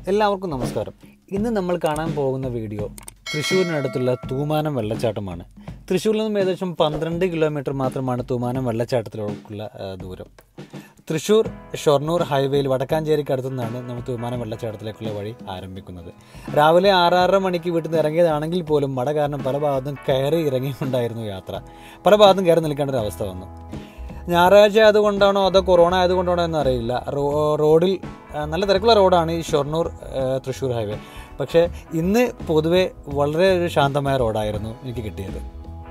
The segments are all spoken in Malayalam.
എല്ലാവർക്കും നമസ്കാരം ഇന്ന് നമ്മൾ കാണാൻ പോകുന്ന വീഡിയോ തൃശ്ശൂരിനടുത്തുള്ള തൂമാനം വെള്ളച്ചാട്ടമാണ് തൃശ്ശൂരിൽ നിന്നും ഏകദേശം പന്ത്രണ്ട് കിലോമീറ്റർ മാത്രമാണ് തൂമാനം വെള്ളച്ചാട്ടത്തിലേക്കുള്ള ആ, ദൂരം തൃശ്ശൂർ ഷൊർണൂർ ഹൈവേയിൽ വടക്കാഞ്ചേരിക്ക് അടുത്തു നിന്നാണ് നമ്മൾ തൂമാനം വെള്ളച്ചാട്ടത്തിലേക്കുള്ള വഴി ആരംഭിക്കുന്നത് രാവിലെ ആറാറര മണിക്ക് വീട്ടിൽ നിന്ന് ഇറങ്ങിയതാണെങ്കിൽ പോലും മഴ കാരണം പല ഭാഗത്തും കയറി ഇറങ്ങിക്കൊണ്ടായിരുന്നു യാത്ര പല ഭാഗത്തും കയറി നിൽക്കേണ്ട ഒരു അവസ്ഥ വന്നു ഞായറാഴ്ച ആയതുകൊണ്ടാണോ അതോ കൊറോണ ആയതുകൊണ്ടാണോ എന്നറിയില്ല റോ- റോഡിൽ ആ, നല്ല തിരക്കുള്ള റോഡാണ് ഈ ഷൊർണൂർ ആ, തൃശ്ശൂർ ഹൈവേ പക്ഷേ ഇന്ന് പൊതുവെ വളരെ ഒരു ശാന്തമായ റോഡായിരുന്നു എനിക്ക് കിട്ടിയത്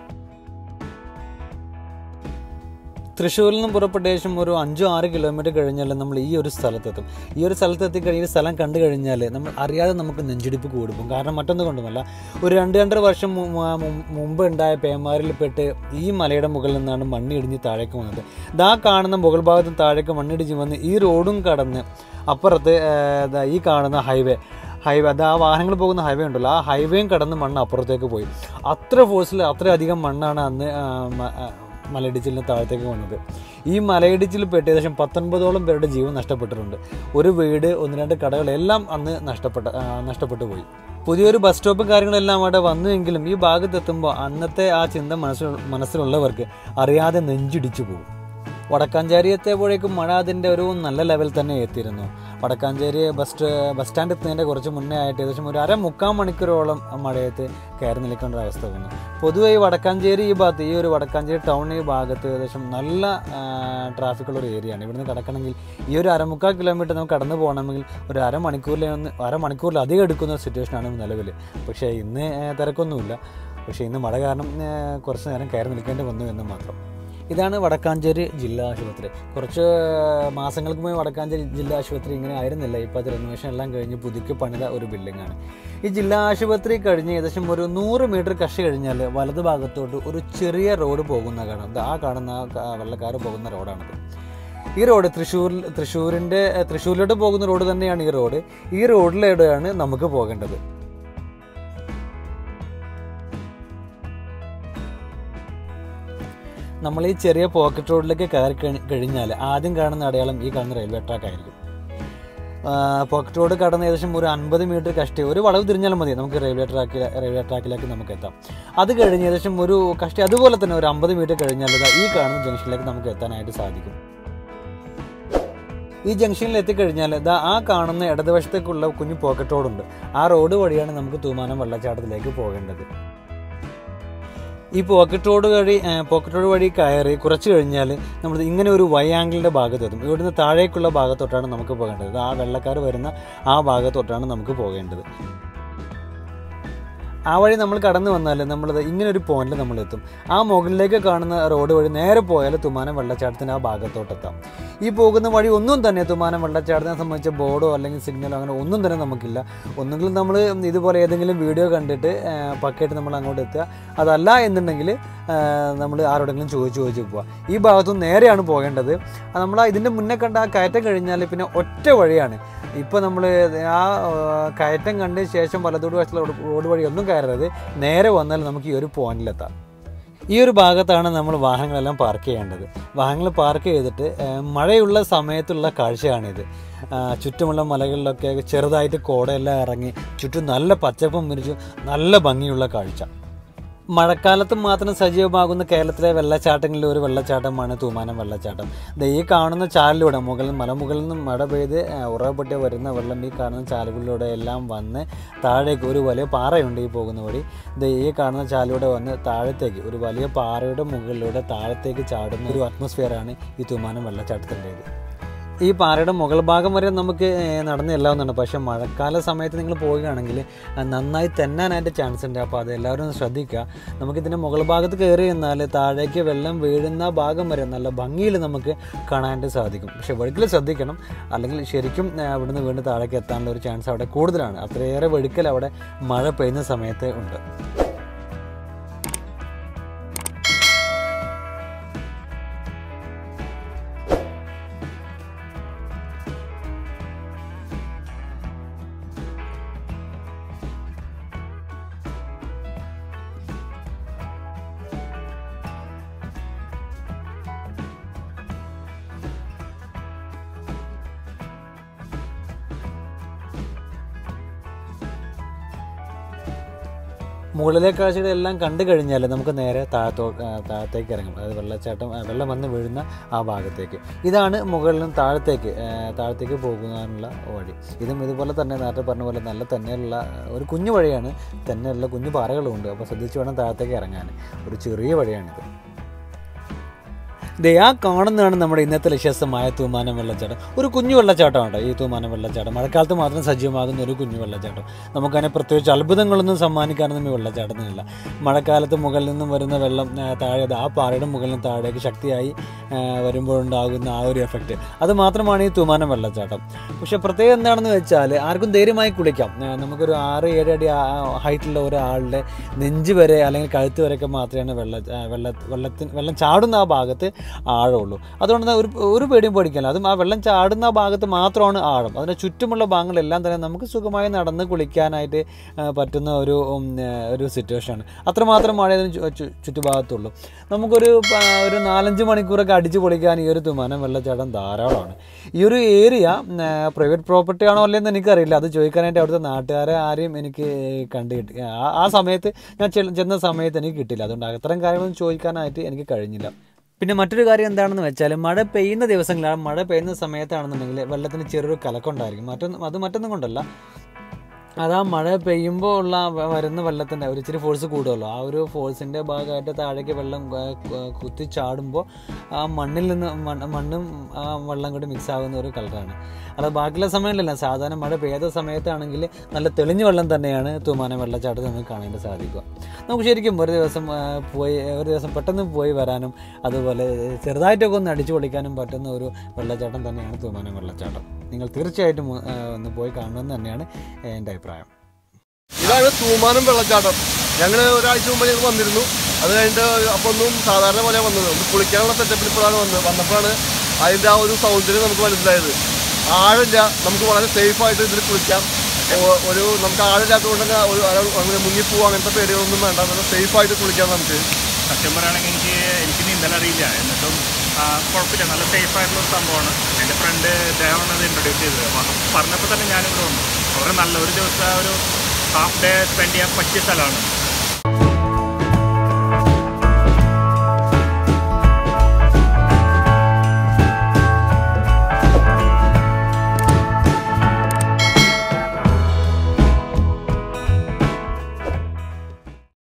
തൃശ്ശൂരിൽ നിന്നും പുറപ്പെട്ട ശേഷം ഒരു അഞ്ചോ ആറ് കിലോമീറ്റർ കഴിഞ്ഞാൽ നമ്മൾ ഈ ഒരു സ്ഥലത്തെത്തും ഈ ഒരു സ്ഥലത്തെത്തി കഴിഞ്ഞ് ഈ സ്ഥലം കണ്ടു കഴിഞ്ഞാൽ നമ്മൾ അറിയാതെ നമുക്ക് നെഞ്ചിടിപ്പ് കൂടും കാരണം മറ്റൊന്നും കൊണ്ടുമല്ല ഒരു രണ്ട് രണ്ടര വർഷം മു- മു- മു- മുമ്പ് ഉണ്ടായ പേമാരിൽപ്പെട്ട് ഈ മലയുടെ മുകളിൽ നിന്നാണ് മണ്ണിടിഞ്ഞ് താഴേക്ക് വന്നത് ദാ കാണുന്ന മുകൾ ഭാഗത്ത് താഴേക്ക് മണ്ണിടിഞ്ഞ് വന്ന് ഈ റോഡും കടന്ന് അപ്പുറത്ത് ആ, ദാ ഈ കാണുന്ന ഹൈവേ ഹൈവേ അത് ആ വാഹനങ്ങൾ പോകുന്ന ഹൈവേ ഉണ്ടല്ലോ ആ ഹൈവേയും കടന്ന് മണ്ണ് അപ്പുറത്തേക്ക് പോയി അത്ര ഫോഴ്സിൽ അത്രയധികം മണ്ണാണ് അന്ന് ആ, മ- ആ, മലയിടിച്ചിലിന് താഴത്തേക്ക് വന്നത് ഈ മലയിടിച്ചിൽ പെട്ട് ഏകദേശം പത്തൊൻപതോളം പേരുടെ ജീവൻ നഷ്ടപ്പെട്ടിട്ടുണ്ട് ഒരു വീട് ഒന്ന് രണ്ട് കടകൾ എല്ലാം അന്ന് നഷ്ടപ്പെട്ട ആ, നഷ്ടപ്പെട്ടു പോയി പുതിയൊരു ബസ് സ്റ്റോപ്പും കാര്യങ്ങളെല്ലാം അവിടെ വന്നുവെങ്കിലും ഈ ഭാഗത്തെത്തുമ്പോൾ അന്നത്തെ ആ ചിന്ത മനസ്സിൽ മനസ്സിലുള്ളവർക്ക് അറിയാതെ നെഞ്ചിടിച്ചു പോകും വടക്കാഞ്ചേരി എത്തിയപ്പോഴേക്കും മഴ അതിൻ്റെ ഒരു നല്ല ലെവൽ തന്നെ എത്തിയിരുന്നു വടക്കാഞ്ചേരി ബസ് സ്റ്റ- ബസ് സ്റ്റാൻഡ് എത്തുന്നതിൻ്റെ കുറച്ച് മുന്നേ ആയിട്ട് ഏകദേശം ഒരു അര മുക്കാൽ മണിക്കൂറോളം മഴയത്ത് കയറി നിൽക്കേണ്ട ഒരു അവസ്ഥ വന്നു പൊതുവെ ഈ വടക്കാഞ്ചേരി ഈ ഭാഗത്ത് ഈ ഒരു വടക്കാഞ്ചേരി ടൗൺ ഈ ഭാഗത്ത് ഏകദേശം നല്ല ട്രാഫിക്കുള്ള ഒരു ഏരിയയാണ് ഇവിടുന്ന് കിടക്കണമെങ്കിൽ ഈ ഒരു അരമുക്കാൽ കിലോമീറ്റർ നമുക്ക് കടന്നു പോകണമെങ്കിൽ ഒരു അരമണിക്കൂറിൽ ഒന്ന് അരമണിക്കൂറിലധികം എടുക്കുന്ന ഒരു സിറ്റുവേഷനാണ് നിലവിൽ പക്ഷേ ഇന്ന് ആ, തിരക്കൊന്നുമില്ല പക്ഷേ ഇന്ന് മഴ കാരണം ആ, കുറച്ച് നേരം കയറി നിൽക്കേണ്ടി വന്നു എന്ന് മാത്രം ഇതാണ് വടക്കാഞ്ചേരി ജില്ലാ ആശുപത്രി കുറച്ച് മാസങ്ങൾക്ക് മുമ്പ് വടക്കാഞ്ചേരി ജില്ലാ ആശുപത്രി ഇങ്ങനെ ആയിരുന്നില്ല ഇപ്പോൾ അത് റെനോവേഷൻ എല്ലാം കഴിഞ്ഞ് പുതുക്കി പണിത ഒരു ബിൽഡിംഗാണ് ഈ ജില്ലാ ആശുപത്രി കഴിഞ്ഞ് ഏകദേശം ഒരു നൂറ് മീറ്റർ കഷി കഴിഞ്ഞാൽ വലത് ഭാഗത്തോട്ട് ഒരു ചെറിയ റോഡ് പോകുന്ന കാണാം ദാ ആ കാണുന്ന ആ ക- വെള്ളക്കാർ പോകുന്ന റോഡാണിത് ഈ റോഡ് തൃശ്ശൂരിൽ തൃശ്ശൂരിൻ്റെ തൃശ്ശൂരിലോട്ട് പോകുന്ന റോഡ് തന്നെയാണ് ഈ റോഡ് ഈ റോഡിലൂടെയാണ് നമുക്ക് പോകേണ്ടത് നമ്മൾ ഈ ചെറിയ പോക്കറ്റ് റോഡിലേക്ക് കയറി കഴി- കഴിഞ്ഞാൽ ആദ്യം കാണുന്ന അടയാളം ഈ കാണുന്ന റെയിൽവേ ട്രാക്ക് ആയിരിക്കും ആ, പോക്കറ്റ് റോഡ് കടന്ന് ഏകദേശം ഒരു അൻപത് മീറ്റർ കഷ്ടി ഒരു വളവ് തിരിഞ്ഞാലും മതി നമുക്ക് റെയിൽവേ ട്രാക്കിൽ റെയിൽവേ ട്രാക്കിലേക്ക് നമുക്ക് എത്താം അത് കഴിഞ്ഞ് ഏകദേശം ഒരു കഷ്ടി അതുപോലെ തന്നെ ഒരു അമ്പത് മീറ്റർ കഴിഞ്ഞാൽ ദാ ഈ കാണുന്ന ജംഗ്ഷനിലേക്ക് നമുക്ക് എത്താനായിട്ട് സാധിക്കും ഈ ജംഗ്ഷനിൽ എത്തിക്കഴിഞ്ഞാൽ ഇതാ ആ കാണുന്ന ഇടതുവശത്തേക്കുള്ള കുഞ്ഞു പോക്കറ്റ് റോഡുണ്ട് ആ റോഡ് വഴിയാണ് നമുക്ക് തൂമാനം വെള്ളച്ചാട്ടത്തിലേക്ക് പോകേണ്ടത് ഈ പോക്കറ്റ് റോഡ് വഴി ഏ, പോക്കറ്റ് റോഡ് വഴി കയറി കുറച്ച് കഴിഞ്ഞാൽ നമ്മൾ ഇങ്ങനെ ഒരു വൈ ആംഗിളിൻ്റെ ഭാഗത്തെത്തും ഇവിടുന്ന് താഴേക്കുള്ള ഭാഗത്തോട്ടാണ് നമുക്ക് പോകേണ്ടത് ആ വെള്ളക്കാർ വരുന്ന ആ ഭാഗത്തോട്ടാണ് നമുക്ക് പോകേണ്ടത് ആ വഴി നമ്മൾ കടന്നു വന്നാൽ നമ്മൾ ഇങ്ങനെ ഒരു പോയിന്റിൽ നമ്മൾ എത്തും ആ മുകളിലേക്ക് കാണുന്ന റോഡ് വഴി നേരെ പോയാൽ തുമാനം വെള്ളച്ചാട്ടത്തിന് ആ ഭാഗത്തോട്ടെത്താം ഈ പോകുന്ന വഴി ഒന്നും തന്നെ തുമാനം വെള്ളച്ചാട്ടത്തിനെ സംബന്ധിച്ച ബോർഡോ അല്ലെങ്കിൽ സിഗ്നലോ അങ്ങനെ ഒന്നും തന്നെ നമുക്കില്ല ഒന്നുകിൽ നമ്മൾ ഇതുപോലെ ഏതെങ്കിലും വീഡിയോ കണ്ടിട്ട് ആ, പക്കയായിട്ട് നമ്മൾ അങ്ങോട്ട് എത്തുക അതല്ല എന്നുണ്ടെങ്കിൽ നമ്മൾ ആരോടെങ്കിലും ചോദിച്ച് ചോദിച്ച് പോവുക ഈ ഭാഗത്തുനിന്ന് നേരെയാണ് പോകേണ്ടത് നമ്മൾ ഇതിൻ്റെ മുന്നേ കണ്ട ആ കയറ്റം കഴിഞ്ഞാൽ പിന്നെ ഒറ്റ വഴിയാണ് ഇപ്പോൾ നമ്മൾ ആ ആ, കയറ്റം കണ്ട ശേഷം വലത്തോട് വശത്തുള്ള റോഡ് റോഡ് വഴി ഒന്നും കയറരുത് നേരെ വന്നാൽ നമുക്ക് ഈ ഒരു പോയിന്റിലെത്താം ഈ ഒരു ഭാഗത്താണ് നമ്മൾ വാഹനങ്ങളെല്ലാം പാർക്ക് ചെയ്യേണ്ടത് വാഹനങ്ങൾ പാർക്ക് ചെയ്തിട്ട് ആ, മഴയുള്ള സമയത്തുള്ള കാഴ്ചയാണിത് ആ, ചുറ്റുമുള്ള മലകളിലൊക്കെ ചെറുതായിട്ട് കോടയെല്ലാം ഇറങ്ങി ചുറ്റും നല്ല പച്ചപ്പും വിരിച്ചു നല്ല ഭംഗിയുള്ള കാഴ്ച മഴക്കാലത്ത് മാത്രം സജീവമാകുന്ന കേരളത്തിലെ വെള്ളച്ചാട്ടങ്ങളിൽ ഒരു വെള്ളച്ചാട്ടമാണ് തൂമാനം വെള്ളച്ചാട്ടം ദേ ഈ കാണുന്ന ചാലിലൂടെ മുകളിൽ മലമുകളിൽ നിന്നും മഴ പെയ്ത് ആ, ഉറവപ്പെട്ട് വരുന്ന വെള്ളം ഈ കാണുന്ന ചാലുകളിലൂടെ എല്ലാം വന്ന് താഴേക്ക് ഒരു വലിയ പാറയുണ്ട് ഈ പോകുന്ന വഴി ദേ ഈ കാണുന്ന ചാലിലൂടെ വന്ന് താഴത്തേക്ക് ഒരു വലിയ പാറയുടെ മുകളിലൂടെ താഴത്തേക്ക് ചാടുന്ന ഒരു അറ്റ്മോസ്ഫിയറാണ് ഈ തൂമാനം വെള്ളച്ചാട്ടത്തിൻ്റേത് ഈ പാറയുടെ മുകൾ ഭാഗം വരെ നമുക്ക് ഏഹ്, നടന്ന് എല്ലാവുന്നുണ്ട് പക്ഷേ മഴക്കാല സമയത്ത് നിങ്ങൾ പോവുകയാണെങ്കിൽ അഹ് നന്നായി തെന്നാനായിട്ട് ചാൻസ് ഉണ്ട് അപ്പോൾ അത് എല്ലാവരും ഒന്ന് ശ്രദ്ധിക്കുക നമുക്കിതിൻ്റെ മുകൾ ഭാഗത്ത് കയറി എന്നാൽ താഴേക്ക് വെള്ളം വീഴുന്ന ഭാഗം വരെ നല്ല ഭംഗിയിൽ നമുക്ക് കാണാനായിട്ട് സാധിക്കും പക്ഷേ വെഴുക്കൽ ശ്രദ്ധിക്കണം അല്ലെങ്കിൽ ശരിക്കും ഏഹ്, അവിടുന്ന് വീണ്ടും താഴേക്ക് എത്താനുള്ള ഒരു ചാൻസ് അവിടെ കൂടുതലാണ് അത്രയേറെ വെഴുക്കൽ അവിടെ മഴ പെയ്യുന്ന സമയത്ത് ഉണ്ട് മുകളിലെ കാഴ്ചകൾ എല്ലാം കണ്ടു കഴിഞ്ഞാൽ നമുക്ക് നേരെ താഴത്തോ ആ, താഴത്തേക്ക് ഇറങ്ങും അതായത് വെള്ളച്ചാട്ടം ആ, വെള്ളം വന്ന് വീഴുന്ന ആ ഭാഗത്തേക്ക് ഇതാണ് മുകളിൽ നിന്ന് താഴത്തേക്ക് ആ, താഴത്തേക്ക് പോകുവാനുള്ള വഴി ഇതും ഇതുപോലെ തന്നെ നേരത്തെ പറഞ്ഞ പോലെ നല്ല തന്നെയുള്ള ഒരു കുഞ്ഞു വഴിയാണ് തന്നെയുള്ള കുഞ്ഞു പാറകളുമുണ്ട് അപ്പോൾ ശ്രദ്ധിച്ച് വേണം താഴത്തേക്ക് ഇറങ്ങാൻ ഒരു ചെറിയ വഴിയാണിത് ദേ ആ കാണുന്നതാണ് നമ്മുടെ ഇന്നത്തെ ലക്ഷ്യസ്ഥമായ തൂമാനം വെള്ളച്ചാട്ടം ഒരു കുഞ്ഞു വെള്ളച്ചാട്ടമാണ് ഈ തൂമാനം വെള്ളച്ചാട്ടം മഴക്കാലത്ത് മാത്രം സജീവമാകുന്ന ഒരു കുഞ്ഞു വെള്ളച്ചാട്ടം നമുക്കതിനെ പ്രത്യേകിച്ച് അത്ഭുതങ്ങളൊന്നും സമ്മാനിക്കാനൊന്നും ഈ വെള്ളച്ചാട്ടത്തിനില്ല മഴക്കാലത്ത് മുകളിൽ നിന്നും വരുന്ന വെള്ളം ആ, താഴെ ആ പാറയുടെ മുകളിൽ നിന്ന് താഴേക്ക് ശക്തിയായി ആ, വരുമ്പോഴുണ്ടാകുന്ന ആ ഒരു എഫക്റ്റ് അത് മാത്രമാണ് ഈ തൂമാനം വെള്ളച്ചാട്ടം പക്ഷേ പ്രത്യേകം എന്താണെന്ന് വെച്ചാൽ ആർക്കും ധൈര്യമായി കുളിക്കാം ആ, നമുക്കൊരു ആറ് ഏഴ് അടി ഹൈറ്റുള്ള ഒരാളുടെ നെഞ്ച് വരെ അല്ലെങ്കിൽ കഴുത്ത് വരെയൊക്കെ മാത്രമേ വെള്ള ആ, വെള്ള വെള്ളത്തിന് വെള്ളം ചാടുന്ന ആ ഭാഗത്ത് ആഴമുള്ളൂ അതുകൊണ്ട് തന്നെ ഒരു ഒരു പേടിയും പേടിക്കാനില്ല അതും ആ വെള്ളം ചാടുന്ന ആ ഭാഗത്ത് മാത്രമാണ് ആഴം അതിൻ്റെ ചുറ്റുമുള്ള ഭാഗങ്ങളെല്ലാം തന്നെ നമുക്ക് സുഖമായി നടന്ന് കുളിക്കാനായിട്ട് ആ, പറ്റുന്ന ഒരു ഉം, ആ, ഒരു സിറ്റുവേഷനാണ് അത്രമാത്രം മഴ ഇതിന് ചു- ചു- ചുറ്റുഭാഗത്തുള്ളൂ നമുക്കൊരു ആ, ഒരു നാലഞ്ച് മണിക്കൂറൊക്കെ അടിച്ച് പൊളിക്കാൻ ഈ ഒരു തുമാനം വെള്ളച്ചാട്ടം ധാരാളമാണ് ഈ ഒരു ഏരിയ പ്രൈവറ്റ് പ്രോപ്പർട്ടി ആണോ അല്ലെന്ന് എനിക്കറിയില്ല അത് ചോദിക്കാനായിട്ട് അവിടുത്തെ നാട്ടുകാരെ ആരെയും എനിക്ക് കണ്ടു കിട്ടി ആ- ആ സമയത്ത് ഞാൻ ചെൽ- ചെന്ന സമയത്ത് എനിക്ക് കിട്ടില്ല അതുകൊണ്ട് അത്തരം കാര്യങ്ങളൊന്നും ചോദിക്കാനായിട്ട് എനിക്ക് കഴിഞ്ഞില്ല പിന്നെ മറ്റൊരു കാര്യം എന്താണെന്ന് വെച്ചാൽ മഴ പെയ്യുന്ന ദിവസങ്ങളാണ് മഴ പെയ്യുന്ന സമയത്താണെന്നുണ്ടെങ്കിൽ വെള്ളത്തിന് ചെറിയൊരു കലക്കമുണ്ടായിരിക്കും മറ്റൊന്ന് അത് മറ്റൊന്നും കൊണ്ടല്ല അതാ മഴ പെയ്യുമ്പോൾ ഉള്ള വ- വരുന്ന വെള്ളത്തിൻ്റെ ഒരു ഇച്ചിരി ഫോഴ്സ് കൂടുമല്ലോ ആ ഒരു ഫോഴ്സിൻ്റെ ഭാഗമായിട്ട് താഴേക്ക് വെള്ളം ആ, കു- കുത്തി ചാടുമ്പോൾ ആ മണ്ണിൽ നിന്ന് മണ്ണ് മണ്ണും ആ വെള്ളം കൂടി മിക്സ് ആകുന്ന ഒരു കളറാണ് അത് ബാക്കിയുള്ള സമയങ്ങളിലല്ല സാധാരണ മഴ പെയ്ത സമയത്താണെങ്കിൽ നല്ല തെളിഞ്ഞ വെള്ളം തന്നെയാണ് തൂമാന വെള്ളച്ചാട്ടത്തിൽ നമുക്ക് കാണാൻ സാധിക്കുക നമുക്ക് ശരിക്കും ഒരു ദിവസം ആ, പോയി ഒരു ദിവസം പെട്ടെന്ന് പോയി വരാനും അതുപോലെ ചെറുതായിട്ടൊക്കെ ഒന്ന് അടിച്ചു പൊളിക്കാനും പറ്റുന്ന ഒരു വെള്ളച്ചാട്ടം തന്നെയാണ് തൂമാനം വെള്ളച്ചാട്ടം നിങ്ങൾ തീർച്ചയായിട്ടും ആ, ഒന്ന് പോയി കാണണമെന്ന് തന്നെയാണ് എൻ്റെ അഭിപ്രായം ഇതാണ് തൂമാനം വെള്ളച്ചാട്ടം ഞങ്ങൾ ഒരാഴ്ച മുമ്പ് ഞങ്ങൾ വന്നിരുന്നു അത് കഴിഞ്ഞിട്ട് അപ്പോൾ ഒന്നും സാധാരണ പോലെ വന്നത് ഒന്ന് കുളിക്കാനുള്ള സെറ്റപ്പിൽ ഇപ്പോഴാണ് വന്നത് വന്നപ്പോഴാണ് അതിൻ്റെ ആ ഒരു സൗന്ദര്യം നമുക്ക് മനസ്സിലായത് ആഴില്ല നമുക്ക് വളരെ സേഫ് ആയിട്ട് ഇതിൽ കുളിക്കാം ഒ- ഒരു നമുക്ക് ആഴില്ലാത്തതുകൊണ്ട് തന്നെ ഒരു അര- അങ്ങനെ മുങ്ങിപ്പോവും അങ്ങനത്തെ പേടികളൊന്നും വേണ്ട നല്ല സേഫ് ആയിട്ട് കുളിക്കാം നമുക്ക് സത്യം പറയുകയാണെങ്കിൽ എനിക്ക് എനിക്ക് നീന്തൽ അറിയില്ല എന്നിട്ടും ആ, കുഴപ്പമില്ല നല്ല സേഫ് ആയിട്ടുള്ള ഒരു സംഭവമാണ് എൻ്റെ ഫ്രണ്ട് ഇദ്ദേഹമാണ് അത് ഇൻട്രൊഡ്യൂസ് ചെയ്തത് അപ്പോൾ പറഞ്ഞപ്പോൾ തന്നെ ഞാനിവിടെ വന്നു വളരെ നല്ല ഒരു ദിവസം ഒരു ഹാഫ് ഡേ സ്പെൻഡ് ചെയ്യാൻ പറ്റിയ സ്ഥലമാണ്